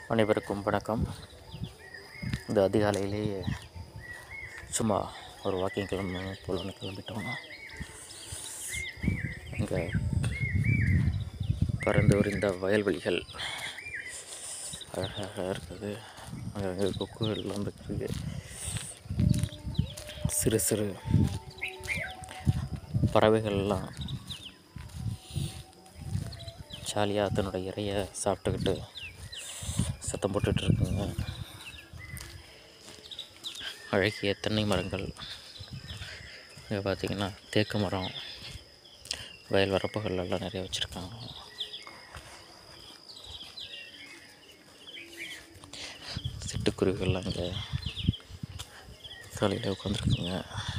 அனைவருக்கும் வணக்கம் இந்த அதிகாலையிலேயே சும்மா ஒரு வாக்கிங் கிளம்ப போகலான்னு கிளம்பிட்டோம் இங்கே பறந்து விரிந்த வயல்வெளிகள் அழகாக இருக்குது அங்கே கொக்குகள்லாம் இருக்குது சிறு சிறு பறவைகள்லாம் ஜாலியாக தன்னோட இறைய சாப்பிட்டுக்கிட்டு சத்தம் போட்டுட்டு இருக்குங்க அழகிய தென்னை மரங்கள் இங்கே பார்த்தீங்கன்னா தேக்கு மரம் வயல் வரப்புகள் எல்லாம் நிறைய வச்சுருக்காங்க சிட்டுக்குருவிகள்லாம் இங்கே காலையில் உட்காந்துருக்குங்க